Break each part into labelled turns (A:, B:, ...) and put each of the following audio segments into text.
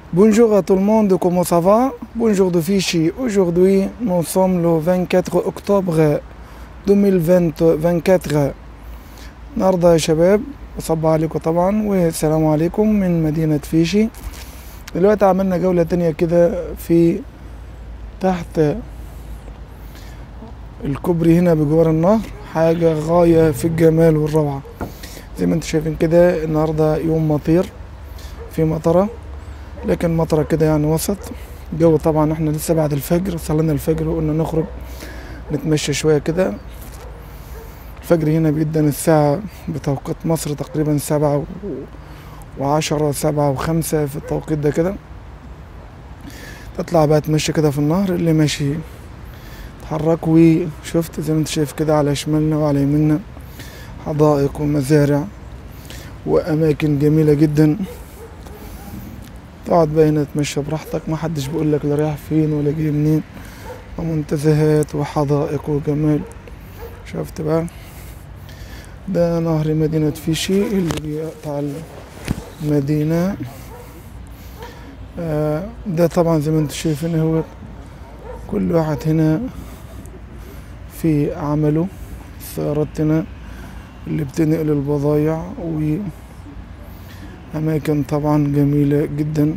A: Bonjour à tout le monde, comment ça va Bonjour de Vichy. Aujourd'hui, nous sommes le 24 octobre 2024 النهاردة يا شباب أصب عليكم طبعا والسلام عليكم من مدينة فيشي دلوقتي عملنا جولة تانية كده في تحت الكوبري هنا بجوار النهر حاجة غاية في الجمال والروعة زي ما انتم شايفين كده النهاردة يوم مطير في مطرة لكن مطرة كده يعني وسط الجو طبعا احنا لسه بعد الفجر صلينا الفجر وقلنا نخرج نتمشى شوية كده الفجر هنا بيدن الساعة بتوقيت مصر تقريبا سبعة و- وعشرة سبعة وخمسة في التوقيت ده كده تطلع بقى تمشي كده في النهر اللي ماشي اتحرك وشفت زي ما انت شايف كده على شمالنا وعلى يميننا حدائق ومزارع وأماكن جميلة جدا تقعد بقى هنا تمشى براحتك محدش بيقول لك لا رايح فين ولا جاي منين ومنتزهات وحدائق وجمال شفت بقى ده نهر مدينة فيشي اللي بيقطع المدينة آه، ده طبعا زي ما انتم شايفين هو كل واحد هنا في عمله السيارات هنا اللي بتنقل البضايع وأماكن طبعا جميلة جدا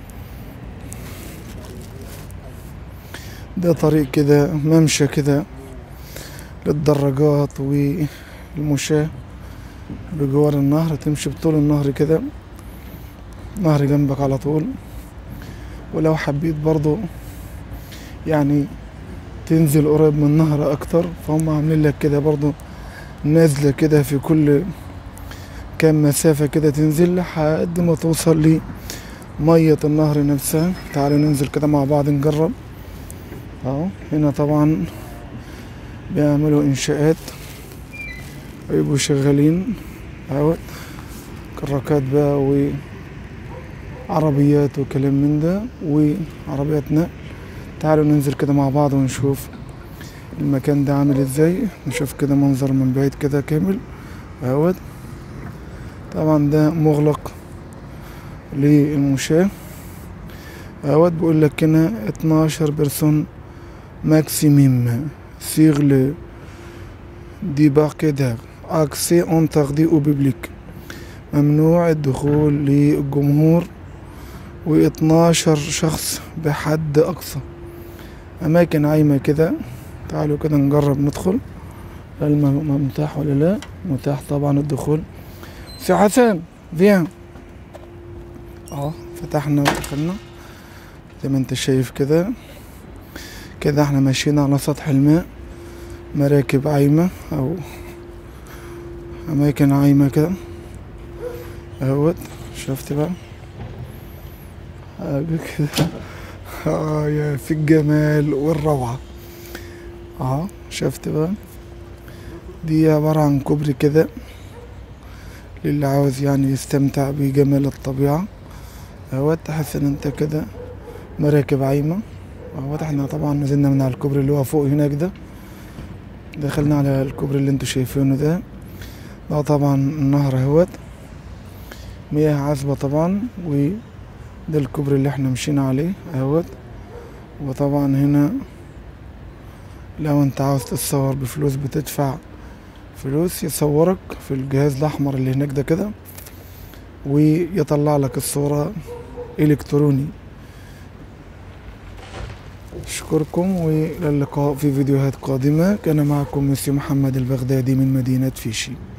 A: ده طريق كده ممشى كده للدراجات والمشاة بجوار النهر تمشي بطول النهر كده نهر جنبك على طول ولو حبيت برضو يعني تنزل قريب من النهر اكتر فهم عاملين لك كده برضو نازلة كده في كل كام مسافة كده تنزل لحد ما توصل لمية النهر نفسها تعالوا ننزل كده مع بعض نجرب اهو هنا طبعا بيعملوا انشاءات ويبقوا شغالين اهو كراكات بقى وعربيات وكلام من ده وعربيات نقل تعالوا ننزل كده مع بعض ونشوف المكان ده عامل ازاي نشوف كده منظر من بعيد كده كامل اهوت طبعا ده مغلق للمشاة اهوت بيقول لك هنا 12 بيرسون ماكسيميم sur le débarcadère accès interdit au public ممنوع الدخول للجمهور و12 شخص بحد أقصى أماكن عايمة كده تعالوا كده نجرب ندخل هل م- متاح ولا لا متاح طبعا الدخول سي حسن فيان اه فتحنا ودخلنا زي ما انت شايف كده كده احنا ماشيين على سطح الماء مراكب عايمة او اماكن عايمة كده اهوت شفت بقى حاجة كده اه يا في الجمال والروعة اه شفت بقى دي عبارة عن كوبري كده للي عاوز يعني يستمتع بجمال الطبيعة اهوت تحس ان انت كده مراكب عايمة اهوت احنا طبعا نزلنا من على الكوبري اللي هو فوق هناك ده دخلنا على الكوبري اللي انتوا شايفينه ده ده طبعا النهر اهوت مياه عذبة طبعا وده الكوبري اللي احنا مشينا عليه اهوت وطبعا هنا لو انت عاوز تتصور بفلوس بتدفع فلوس يصورك في الجهاز الاحمر اللي هناك ده كده ويطلع لك الصورة الكتروني اشكركم والى اللقاء في فيديوهات قادمة كان معكم مسيو محمد البغدادي من مدينة فيشي